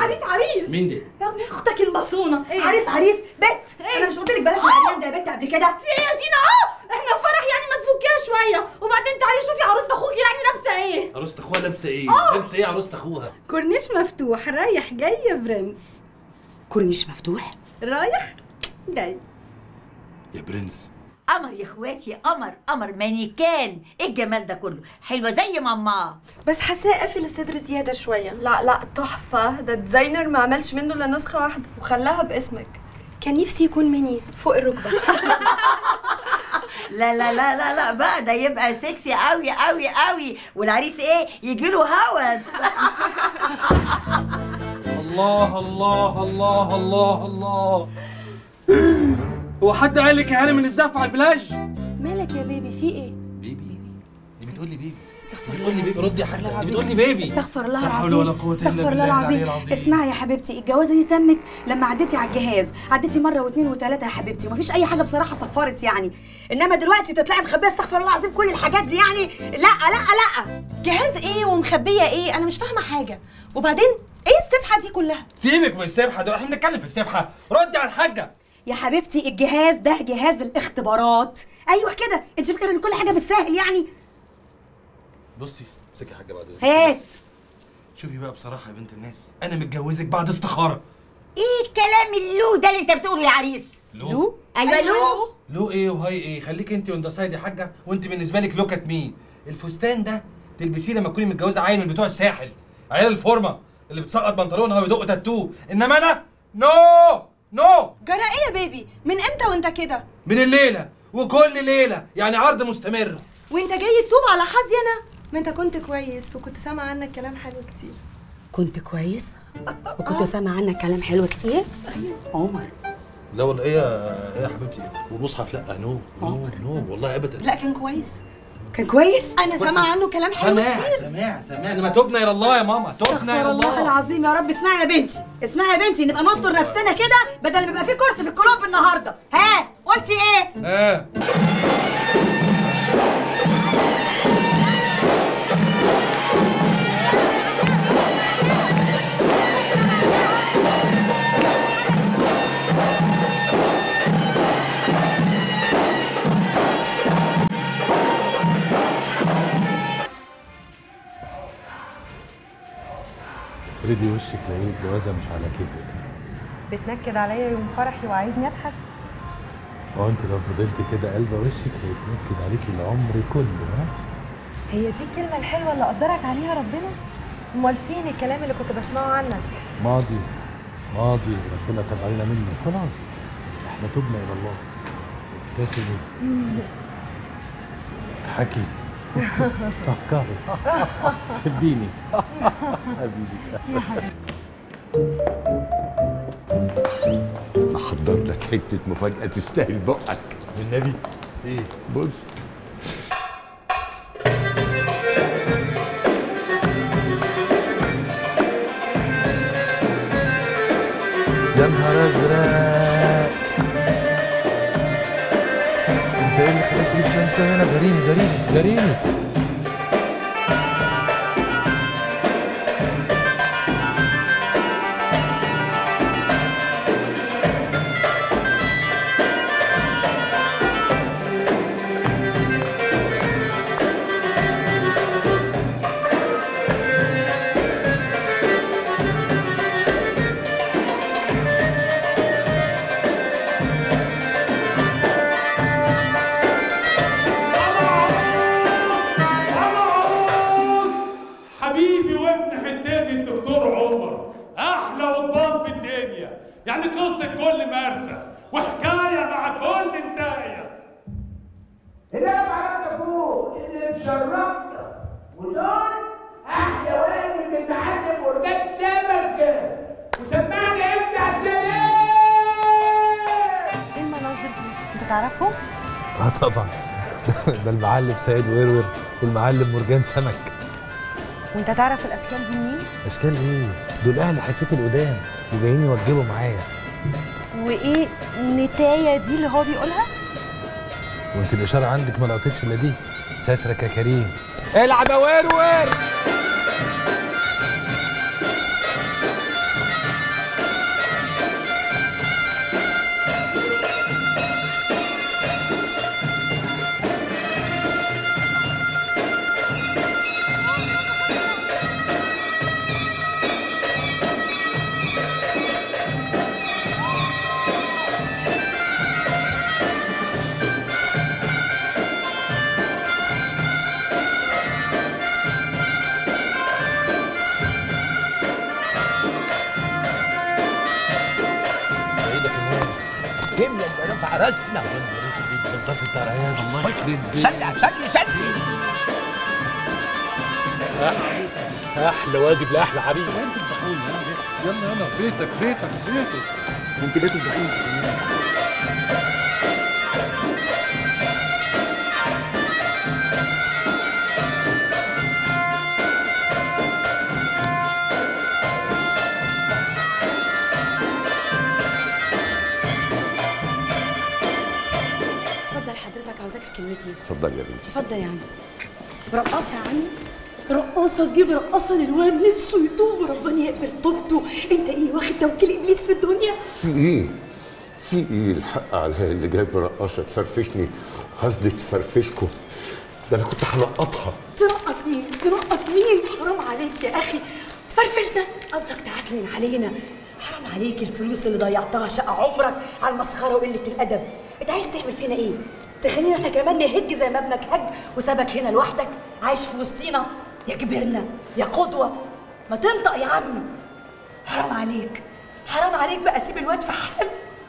عريس عريس مين دي؟ يا ابني اختك المصونه إيه؟ عريس عريس بت انا مش قلت لك بلاش العريان ده يا بت قبل كده في ايه يا دينا اه احنا في فرح يعني ما تفكيها شويه وبعدين تعالي شوفي عروسه اخوكي يعني لابسه ايه عروسة اخوها لابسه ايه؟ لابسه ايه عروسة اخوها؟ كورنيش مفتوح رايح جاي يا برنس كورنيش مفتوح رايح جاي يا برنس قمر يا اخواتي قمر قمر مانيكان ايه الجمال ده كله حلوه زي ماما بس حاساه قافل الصدر زياده شويه لا لا تحفة ده الديزاينر ما عملش منه الا نسخة واحدة وخلاها باسمك كان نفسي يكون مني فوق الركبه لا لا لا لا لا بقى ده يبقى سكسي قوي قوي قوي والعريس ايه يجي له هوس الله الله الله الله الله هو حد قال لك يا هاني من الزقف على البلاج؟ مالك يا بيبي في ايه بيبي دي بتقول لي بيبي استغفر بتقول لي بيبي ردي يا حاجه دي بتقول لي بيبي استغفر الله لا حول العظيم ولا قوة إلا استغفر الله بالله العلي العظيم العظيم. اسمعي يا حبيبتي الجوازه دي تمت لما عديتي على الجهاز عديتي مره واثنين وثلاثه يا حبيبتي ومفيش اي حاجه بصراحه صفرت يعني انما دلوقتي تطلعي مخبيه استغفر الله العظيم كل الحاجات دي يعني لا لا لا جهاز ايه ومخبيه ايه انا مش فاهمه حاجه وبعدين ايه السبحه دي كلها سيبك من السبحه دول احنا بنتكلم في السبحه ردي على الحاجه يا حبيبتي الجهاز ده جهاز الاختبارات ايوه كده انت فاكره ان كل حاجه بالسهل يعني بصي امسكي يا حاجه بعد إذنك. هات شوفي بقى بصراحه يا بنت الناس انا متجوزك بعد استخاره ايه الكلام اللو ده اللي انت بتقوله يا عريس لو ايوه لو لو ايه وهاي ايه خليك انت اون ذا سايد يا حاجه وانت بالنسبه لك لوك ات مين الفستان ده تلبسيه لما تكوني متجوزه عيل من بتوع الساحل عيال الفورمه اللي بتسقط بنطلونها ويدق تاتو انما انا نو نو جرى ايه يا بيبي من امتى وانت كده من الليله وكل ليله يعني عرض مستمر وانت جاي تتوب على حظي انا ما انت كنت كويس وكنت سامعة عنك كلام حلو كتير كنت كويس وكنت سامع عنك كلام حلو كتير عمر لا والله ايه يا ايه يا حبيبتي والمصحف لا نو نو نو والله ابدا لا كان كويس كان كويس انا سامعه عنه كلام حلو سماع كتير سماع سماع انما تبنا الى الله يا ماما تبنا استغفر الى الله الله العظيم يا رب اسمعي يا بنتي اسمعي يا بنتي نبقى نستر نفسنا كده بدل ما يبقى في كرسي في الكلوب النهارده ها قلتي ايه اه افردي وشك لقيت الجوازه مش على كيفك بتنكد عليا يوم فرحي وعايزني اضحك هو انت لو فضلت كده قلبه وشك هيتنكد عليكي العمر كله ها هي دي الكلمه الحلوه اللي قدرك عليها ربنا امال فين الكلام اللي كنت بسمعه عنك ماضي ماضي ربنا تاب علينا منه خلاص احنا تبنا الى الله ابتسمي اضحكي فكري حبيني حبيبي محضر لك حتة مفاجأة تستاهل بقك والنبي ايه بص يا نهار ازرق انت ايه اللي خلاك تجيب شمسة هنا داريني داريني داريني حبيبي وابن حتاتي الدكتور عمر احلى قضبان في الدنيا يعني قصه كل مرسى وحكايه مع كل انتايه هنا بعد ابوك اللي مشرفنا ودول احلى واجب من معلم ورجال سمك وسمعني انت عشان ايه؟ ايه المناظر دي انت تعرفهم اه طبعا ده المعلم سيد ويرور والمعلم مرجان سمك وانت تعرف الاشكال دي منين اشكال ايه دول اهل حتتي القدام وجايين يوجبوا معايا وايه نتايه دي اللي هو بيقولها وانت الاشاره عندك ما لقطتش الا دي سترك يا كريم العب يا ويرور عرسنا بالظبط انت ريان الله يخرب سلي سلي سلي احلى واجب لاحلى حبيب انت تضحوني يلا يلا بيتك بيتك بيتك انت ليه تضحوني اتفضل حضرتك عاوزاك في كلمتين اتفضل يا بنتي اتفضل يا عم رقاصة يا عمي رقاصة تجيب رقاصة للواد نفسه يتوب وربنا يقبل توبته انت ايه واخد توكيل ابليس في الدنيا في ايه؟ في ايه الحق عليا اللي جايب رقاصه تفرفشني قصدي تفرفشكم ده انا كنت هنقطها تنقط مين تنقط مين حرام عليك يا اخي تفرفش ده قصدك تعكنن علينا حرام عليك الفلوس اللي ضيعتها شقة عمرك على المسخرة وقلة الأدب انت عايز تعمل فينا ايه تخلينا احنا كمان نهج زي ما ابنك هج وسابك هنا لوحدك عايش في وسطينا يا كبرنا يا قدوة ما تنطق يا عمي حرام عليك حرام عليك بقى سيب الواد في حاله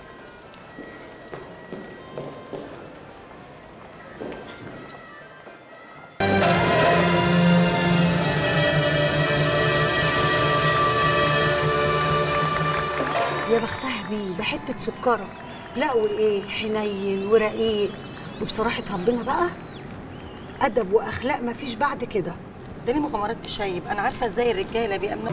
يا بختها بيه ده حته سكره لا وايه حنين ورقيق وبصراحه ربنا بقى ادب واخلاق مفيش بعد كده ده ليه مغامرات تشيب انا عارفه ازاي الرجاله بيأمنوا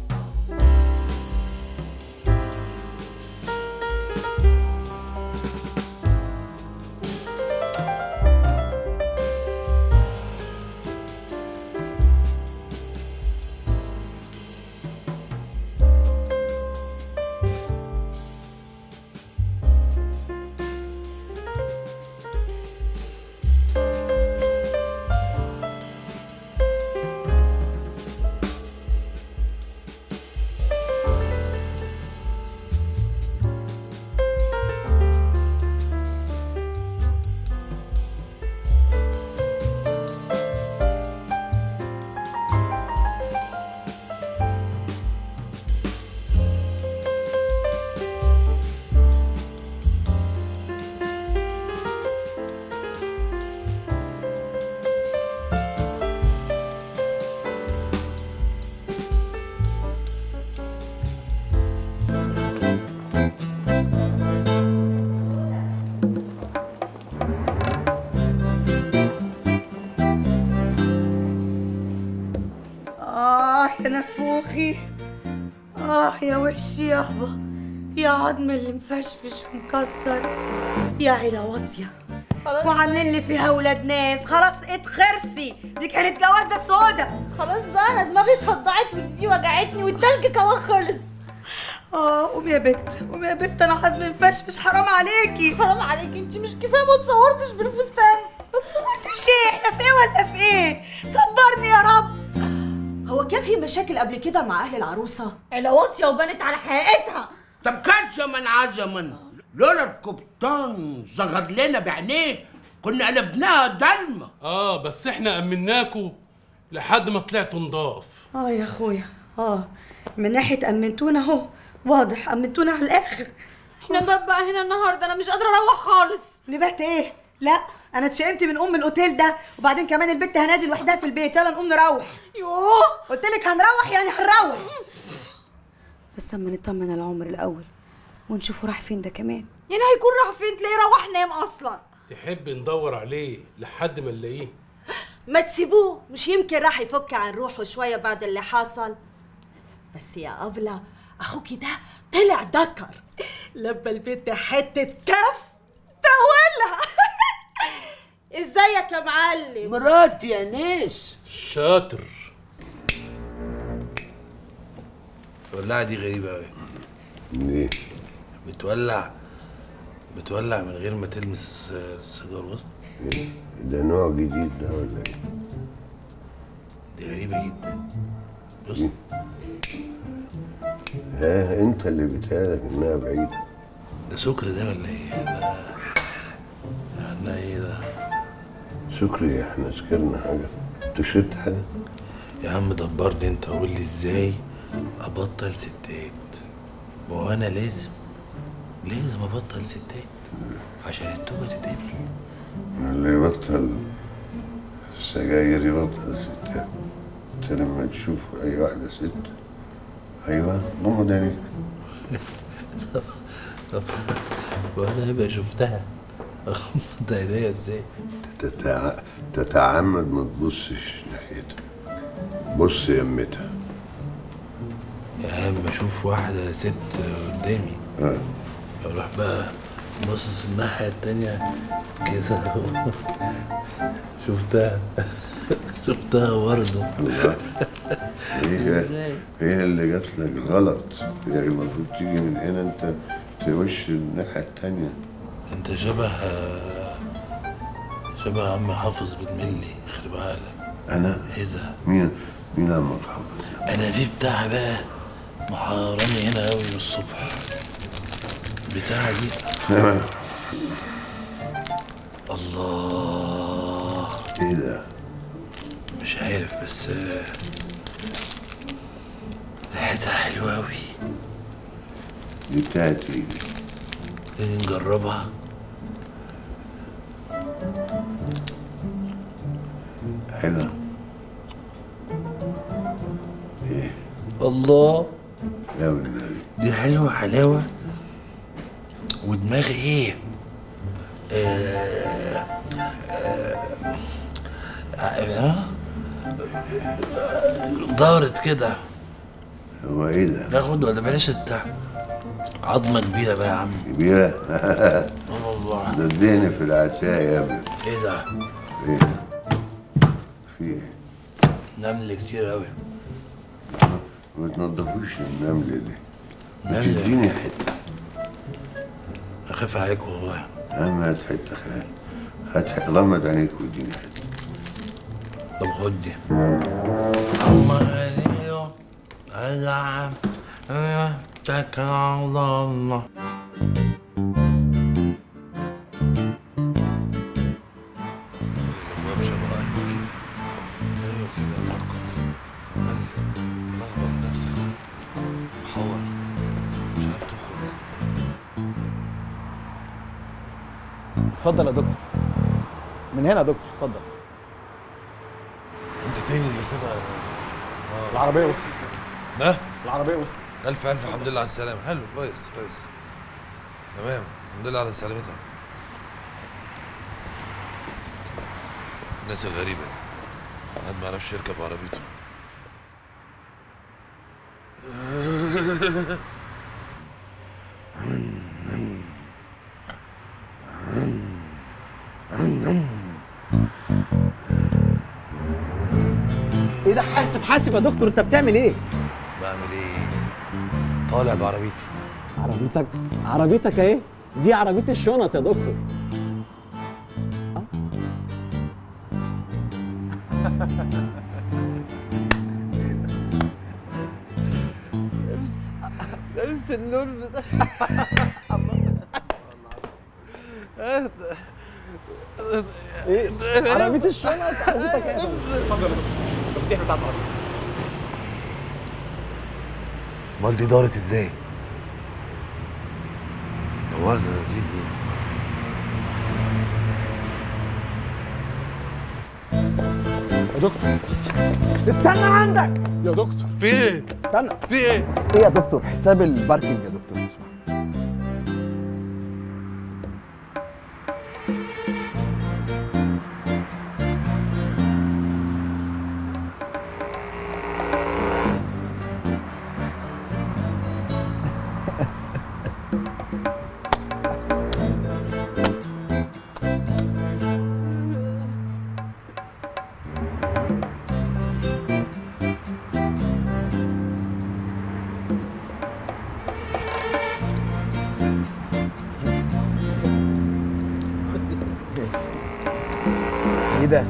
آه يا نفوخي آه يا وشي يابا يا عظم اللي مفشفش ومكسر يا عيلة واطية وعاملين لي فيها ولاد ناس خلاص اتخرسي دي كانت جوازة سودا خلاص بقى انا دماغي صدعت ودي وجعتني والتلج كمان خلص اه قومي يا بت قومي يا بت انا عظمي مفشفش حرام عليكي حرام عليكي انت مش كفايه ما اتصورتش بالفستان ما تصورتيش ايه احنا في ايه ولا في ايه صبرني يا رب هو كان في مشاكل قبل كده مع اهل العروسه عيله واطيه وبنت على حقيقتها طب كان زمن عزمن لولا القبطان ظهر لنا بعينيه كنا قلبناها ضلمه اه بس احنا امناكوا لحد ما طلعتوا نضاف اه يا اخويا اه من ناحية امنتونا اهو واضح امنتونا على الاخر احنا نبات بقى هنا النهارده انا مش قادره اروح خالص نبات ايه لا انا اتشائمت من ام الاوتيل ده وبعدين كمان البت هنادي لوحدها في البيت يلا نقوم نروح يوه قلت لك هنروح يعني هنروح بس اما نطمن على عمر الاول ونشوفه راح فين ده كمان يعني هيكون راح فين تلاقيه روح نام اصلا تحب ندور عليه لحد ما نلاقيه ما تسيبوه مش يمكن راح يفك عن روحه شويه بعد اللي حصل بس يا أبلة أخوكي ده طلع ذكر لبى البنت حتة كف تولها ازيك يا معلم مراتي يا ناس شاطر الولاعة دي غريبة أوي ليه؟ بتولع بتولع من غير ما تلمس آه، السيجار بص إيه؟ ده نوع جديد ده ولا ايه؟ دي غريبة جدا بص ها انت اللي بتهالك انها بعيدة ده سكر ده ولا ايه؟ احنا احنا ايه ده؟ شكري احنا سكرنا حاجة انت شربت حاجة؟ يا عم دبرني انت قول لي ازاي ابطل ستات ما هو انا لازم لازم ابطل ستات عشان التوبة تتقبل اللي يبطل سجاير يبطل ستات انت لما تشوف اي واحدة ست ايوه غمض عينيك طب وانا هبقى شفتها اغمض عينيا ازاي؟ تتع... تتعمد ما تبصش ناحيتها بص يمتها يا عم اشوف واحدة ست قدامي اه اروح بقى باصص الناحية التانية كده شفتها شفتها برضه هي هي اللي جات لك غلط هي المفروض تيجي من هنا انت توش الناحية التانية انت شبه شبه عم حافظ بالملي خلي بالك انا ايه ده؟ مين مين عم محمد انا في بتاع بقى محارني هنا قوي من الصبح بتاع دي الله ايه ده؟ مش عارف بس آه، ريحتها حلوة أوي دي بتاعت ايه دي؟ تيجي نجربها حلوة ايه الله لا والنبي دي حلوة حلاوة ودماغي ايه آه آه آه دارت كده هو ايه ده؟ تاخد ولا بلاش انت عظمة كبيرة بقى يا عم كبيرة؟ اه والله ده اديني في العشاء يا ابني ايه ده؟ ايه؟ في ايه؟ نمل كتير أوي ما تنضفوش النملة دي ما نملة؟ تديني حتة أخاف عليك والله أهم هات حتة خير هات حتة غمض عينيك واديني حتة طب خد دي الله عليك العب اتكل على الله الابواب شبه ايوه كده ايوه كده مرقط عمال لخبط نفسك محور مش عارف تخرج اتفضل يا دكتور من هنا يا دكتور اتفضل انت تاني اللي كده العربيه وصلت ده العربيه وصلت الف الف الحمد لله على السلامه حلو كويس كويس تمام الحمد لله على سلامتها الناس الغريبة واحد ما يعرفش يركب عربيته ايه ده حاسب حاسب يا دكتور انت بتعمل ايه بعمل ايه؟ طالع بعربيتي عربيتك عربيتك اهي دي عربيه الشنط يا دكتور نفس اللون بتاع ايه عربيه الشنط عربيتك ايه اتفضل يا دكتور المفتاح بتاع العربيه امال دي دارت ازاي؟ دورنا نجيب يا دكتور استنى عندك يا دكتور في ايه؟ استنى في ايه؟ ايه يا دكتور حساب الباركنج يا دكتور ايه ده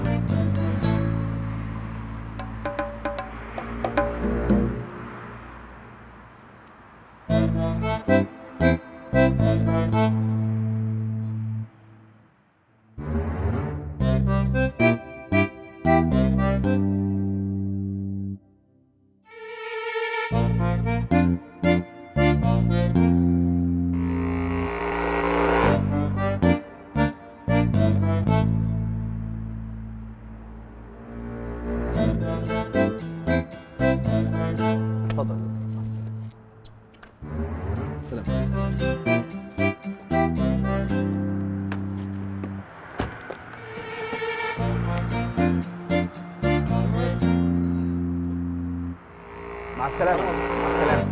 السلامه مع السلامه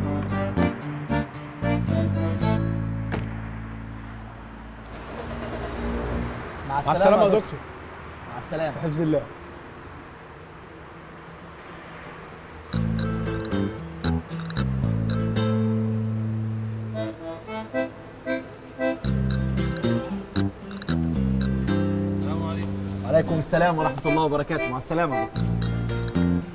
مع مع السلامه يا دكتور مع السلامه في حفظ الله وعليكم السلام ورحمه الله وبركاته مع السلامه يا دكتور